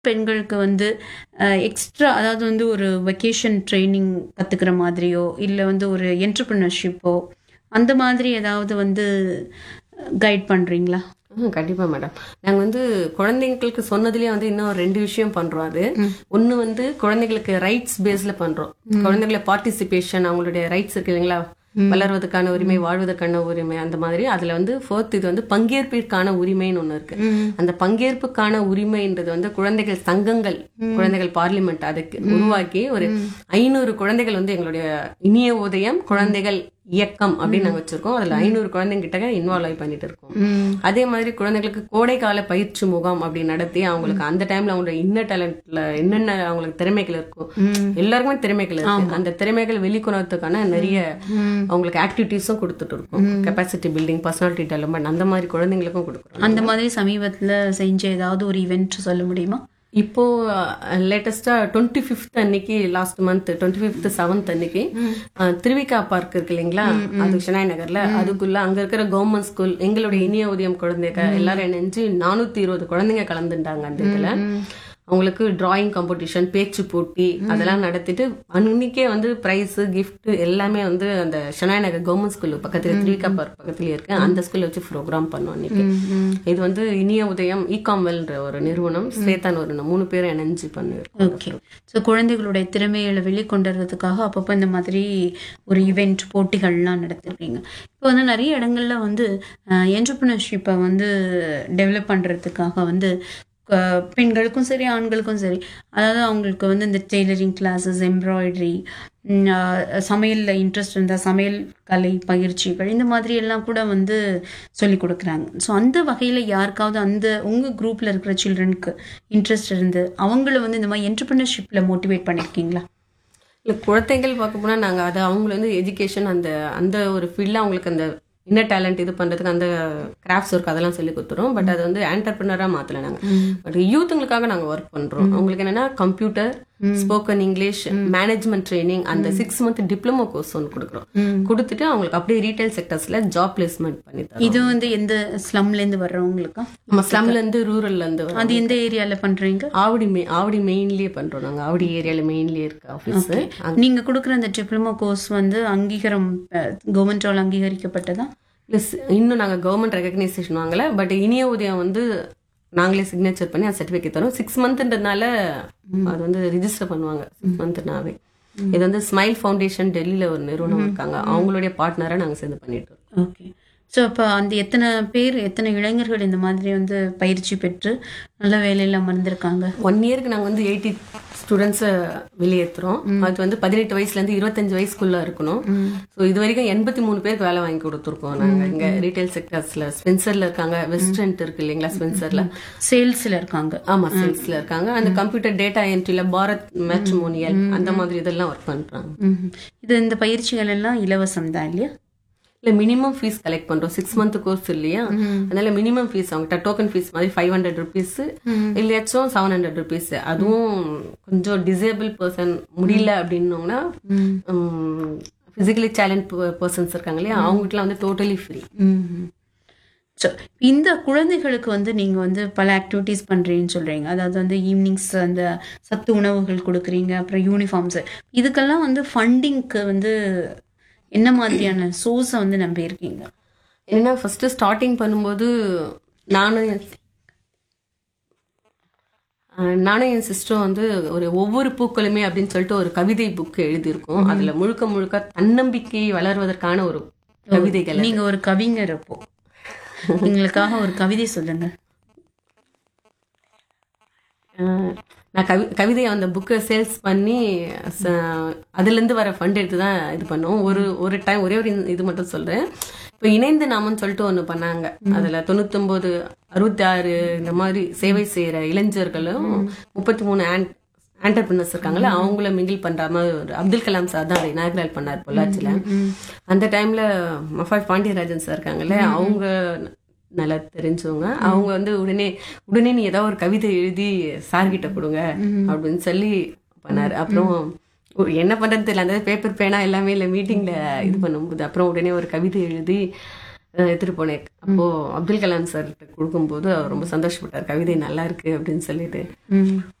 பெண்களுக்கு வந்து எக்ஸ்ட்ரா அதாவது வந்து ஒரு வெக்கேஷன் ட்ரைனிங் கத்துக்கிற மாதிரியோ இல்லை வந்து ஒரு என்டர்பிரினர்ஷிப்போ அந்த மாதிரி ஏதாவது வந்து கைட் பண்றீங்களா ம், கண்டிப்பா மேடம் நாங்க வந்து குழந்தைங்களுக்கு சொன்னதுலயே வந்து இன்னும் ரெண்டு விஷயம் பண்றோம் அது ஒண்ணு வந்து குழந்தைகளுக்கு ரைட்ஸ் பேஸ்ல பண்றோம் குழந்தைகளை பார்ட்டிசிபேஷன் அவங்களுடைய ரைட்ஸ் இருக்கு இல்லைங்களா வளர்வதற்கான உரிமை வாழ்வதற்கான உரிமை அந்த மாதிரி அதுல வந்து ஃபோர்த் இது வந்து பங்கேற்பிற்கான உரிமைன்னு ஒண்ணு இருக்கு அந்த பங்கேற்புக்கான உரிமைன்றது வந்து குழந்தைகள் சங்கங்கள் குழந்தைகள் பார்லிமெண்ட் அதுக்கு உருவாக்கி ஒரு ஐநூறு குழந்தைகள் வந்து எங்களுடைய இனிய உதயம் குழந்தைகள் இயக்கம் அப்படின்னு நாங்க வச்சிருக்கோம் அதுல ஐநூறு குழந்தைங்க கிட்ட இன்வால்வ் ஆகி பண்ணிட்டு இருக்கோம் அதே மாதிரி குழந்தைகளுக்கு கோடைக்கால பயிற்சி முகாம் அப்படி நடத்தி அவங்களுக்கு அந்த டைம்ல அவங்களோட இன்ன டேலண்ட்ல என்னென்ன அவங்களுக்கு திறமைகள் இருக்கும் எல்லாருக்குமே திறமைகள் இருக்கு அந்த திறமைகள் வெளிக்கொணர்றதுக்கான நிறைய அவங்களுக்கு ஆக்டிவிட்டிஸும் கொடுத்துட்டு இருக்கோம் கெப்பாசிட்டி பில்டிங் பர்சனாலிட்டி டெவலப்மெண்ட் அந்த மாதிரி குழந்தைங்களுக்கும் கொடுக்குறோம் அந்த மாதிரி சமீபத்துல செஞ்ச ஏதாவது ஒரு இவெண்ட் சொல்ல முடியுமா இப்போ லேட்டஸ்டா டுவெண்ட்டி ஃபிஃப்த் அன்னைக்கு last month twenty fifth seventh அன்னைக்கு அஹ், திருவிக்கா பார்க் இருக்கு இல்லைங்களா அது ஷெனாய் நகர்ல அதுக்குள்ள அங்க இருக்கிற கவர்மெண்ட் ஸ்கூல் எங்களுடைய இனிய உதயம் குழந்தைங்க எல்லாரும் இணைஞ்சு நானூத்தி இருபது குழந்தைங்க கலந்துட்டாங்க அந்த இதுல அவங்களுக்கு டிராயிங் காம்படிஷன் பேச்சு போட்டி அதெல்லாம் நடத்திட்டு அன்னைக்கே வந்து பிரைஸ் gift எல்லாமே வந்து அந்த ஷெனாய் நகர் கவர்மெண்ட் ஸ்கூல் பக்கத்துல திருவிக்கா பார்க் பக்கத்துலயே இருக்கு அந்த ஸ்கூல்ல வச்சு ப்ரோக்ராம் பண்ணோம் அன்னைக்கு இது வந்து இனிய உதயம் இகாம்வெல்ன்ற ஒரு நிறுவனம் ஸ்வேதான் ஒரு மூணு பேரும் இணைஞ்சு பண்ணிருக்கோம் ஓகே ஸோ குழந்தைகளுடைய திறமைகளை வெளிக்கொண்டுறதுக்காக அப்பப்போ இந்த மாதிரி ஒரு இவெண்ட் போட்டிகள்லாம் நடத்திருக்கீங்க இப்போ வந்து நிறைய இடங்கள்ல வந்து என்டர்பிரினர்ஷிப்பை வந்து டெவலப் பண்ணுறதுக்காக வந்து அஹ், பெண்களுக்கும் சரி ஆண்களுக்கும் சரி அதாவது அவங்களுக்கு வந்து இந்த டெய்லரிங் கிளாஸஸ் எம்ப்ராய்டரி சமையலில் இன்ட்ரெஸ்ட் இருந்தால் சமையல் கலை பயிற்சிகள் இந்த மாதிரி எல்லாம் கூட வந்து சொல்லி கொடுக்குறாங்க ஸோ அந்த வகையில் யாருக்காவது அந்த உங்கள் குரூப்பில் இருக்கிற சில்ட்ரனுக்கு இன்ட்ரெஸ்ட் இருந்து அவங்கள வந்து இந்த மாதிரி என்டர்பிரினர்ஷிப்பில் மோட்டிவேட் பண்ணியிருக்கீங்களா இல்ல குழந்தைகள் பார்க்க போனா நாங்க அது அவங்களை வந்து எஜுகேஷன் அந்த அந்த ஒரு ஃபீல்ட்ல அவங்களுக்கு அந்த இன்ன டேலண்ட் இது பண்றதுக்கு அந்த கிராஃப்ட்ஸ் ஒர்க் அதெல்லாம் சொல்லி கொடுத்துறோம் பட் அது வந்து ஆண்டர்பிரினரா மாத்தல நாங்க பட் யூத்துங்களுக்காக நாங்க ஒர்க் பண்றோம் அவங்களுக்கு என்னன்னா computer spoken English management training அந்த சிக்ஸ் மந்த் டிப்ளமோ கோர்ஸ் ஒன்று கொடுக்குறோம் கொடுத்துட்டு அவங்களுக்கு அப்படியே ரீட்டைல் செக்டர்ஸ்ல ஜாப் பிளேஸ்மெண்ட் பண்ணி தரோம் இது வந்து எந்த ஸ்லம்லேருந்து வர்றவங்களுக்கா நம்ம ஸ்லம்ல இருந்து ரூரல்ல இருந்து வரோம். அது எந்த ஏரியாவில் பண்ணுறீங்க ஆவடி மெ ஆவடி மெயின்லயே பண்றோம் நாங்க ஆவடி ஏரியால மெயின்லயே இருக்கு ஆபீஸ் நீங்கள் கொடுக்குற அந்த டிப்ளமோ கோர்ஸ் வந்து அங்கீகாரம் கவர்மெண்டால் அங்கீகரிக்கப்பட்டதா ப்ளஸ் இன்னும் நாங்க கவர்மெண்ட் ரெகக்னைசேஷன் வாங்கல பட் இனிய உதயம் வந்து நாங்களே சிக்னேச்சர் பண்ணி அந்த சர்டிஃபிகேட் தரோம் சிக்ஸ் மந்த்ன்றதுனால அது வந்து ரிஜிஸ்டர் பண்ணுவாங்க சிக்ஸ் மந்த்னாவே இது வந்து ஸ்மைல் ஃபவுண்டேஷன் டெல்லியில ஒரு நிறுவனம் இருக்காங்க அவங்களுடைய பார்ட்னரா நாங்க சேர்ந்து பண்ணிட்டு இருக்கோம் ஓகே ஸோ அப்போ அந்த எத்தனை பேர் எத்தனை இளைஞர்கள் இந்த மாதிரி வந்து பயிற்சி பெற்று நல்ல வேலையில் அமர்ந்திருக்காங்க ஒன் இயருக்கு நாங்க வந்து எயிட்டி ஸ்டூடெண்ட்ஸை வெளியேற்றுறோம் அது வந்து பதினெட்டு வயசுல இருந்து இருபத்தஞ்சு வயசுக்குள்ள இருக்கணும் ஸோ இது வரைக்கும் எண்பத்தி மூணு பேருக்கு வேலை வாங்கி கொடுத்துருக்கோம் நாங்க இங்க ரீட்டைல் செக்டர்ஸ்ல ஸ்பென்சர்ல இருக்காங்க வெஸ்டர்ன்ட் இருக்கு இல்லைங்களா ஸ்பென்சர்ல சேல்ஸில் இருக்காங்க ஆமா சேல்ஸ்ல இருக்காங்க அந்த கம்ப்யூட்டர் டேட்டா என்ட்ரில பாரத் மேட்ரிமோனியல் அந்த மாதிரி இதெல்லாம் ஒர்க் பண்றாங்க ம்ஹும். இது இந்த பயிற்சிகள் எல்லாம் இலவசம் தான் இல்லையா இல்ல மினிமம் ஃபீஸ் கலெக்ட் பண்றோம் சிக்ஸ் மந்த் கோர்ஸ் இல்லையா அதனால மினிமம் ஃபீஸ் அவங்ககிட்ட டோக்கன் ஃபீஸ் மாதிரி ஃபைவ் ஹண்ட்ரட் ருபீஸ் இல்லையாச்சும் செவன் ஹண்ட்ரட் ருபீஸ் அதுவும் கொஞ்சம் டிசேபிள் பர்சன் முடியல அப்படின்னோம்னா பிசிக்கலி சேலண்ட் பர்சன்ஸ் இருக்காங்க இல்லையா அவங்ககிட்ட வந்து டோட்டலி ஃப்ரீ ஸோ இந்த குழந்தைகளுக்கு வந்து நீங்கள் வந்து பல ஆக்டிவிட்டீஸ் பண்ணுறீங்கன்னு சொல்கிறீங்க அதாவது வந்து ஈவினிங்ஸ் அந்த சத்து உணவுகள் கொடுக்குறீங்க அப்புறம் யூனிஃபார்ம்ஸ் இதுக்கெல்லாம் வந்து ஃபண்டிங்க்கு வந்து என்ன மாதிரியான சோர்ஸை வந்து நம்பியிருக்கீங்க ஏன்னா ஃபர்ஸ்ட் ஸ்டார்டிங் பண்ணும்போது நானும் என் அஹ் நானும் என் சிஸ்டரும் வந்து ஒரு ஒவ்வொரு பூக்களுமே அப்படின்னு சொல்லிட்டு ஒரு கவிதை புக் எழுதியிருக்கோம் அதுல முழுக்க முழுக்க தன்னம்பிக்கை வளர்வதற்கான ஒரு கவிதைகள் நீங்கள் ஒரு கவிஞர் அப்போ எங்களுக்காக ஒரு கவிதை சொல்லுங்க அஹ் நான் கவி கவிதையை அந்த புக்கை சேல்ஸ் பண்ணி ச- அதுலேருந்து வர ஃபண்ட் எடுத்து தான் இது பண்ணோம் ஒரு ஒரு டைம் ஒரே ஒரு இது மட்டும் சொல்றேன் இப்போ இணைந்து நாமன்னு சொல்லிட்டு ஒன்று பண்ணாங்க அதில் தொண்ணூத்தொம்பது அறுபத்தி ஆறு இந்த மாதிரி சேவை செய்கிற இளைஞர்களும் முப்பத்தி மூணு ஆண்ட் ஆண்டர்பிரினர்ஸ் இருக்காங்கல்ல அவங்கள மிங்கிள் பண்ற மாதிரி ஒரு அப்துல் கலாம் சார் தான் இனாகிரல் பண்ணார் பொள்ளாச்சியில அந்த டைம்ல மஃபாய் பாண்டியராஜன் சார் இருக்காங்கல்ல அவங்க நல்லா தெரிஞ்சவங்க அவங்க வந்து உடனே உடனே நீ ஏதாவது ஒரு கவிதை எழுதி சார் கிட்ட கொடுங்க அப்படின்னு சொல்லி பண்ணாரு அப்புறம் ஒரு என்ன பண்றது தெரியல அந்த பேப்பர் பேனா எல்லாமே இல்லை மீட்டிங்ல இது பண்ணும்போது அப்புறம் உடனே ஒரு கவிதை எழுதி அஹ், எடுத்துட்டு போனேன் அப்போ அப்துல் கலாம் சார் கொடுக்கும்போது அவர் ரொம்ப சந்தோஷப்பட்டார் கவிதை நல்லா இருக்கு அப்படின்னு சொல்லிட்டு ம்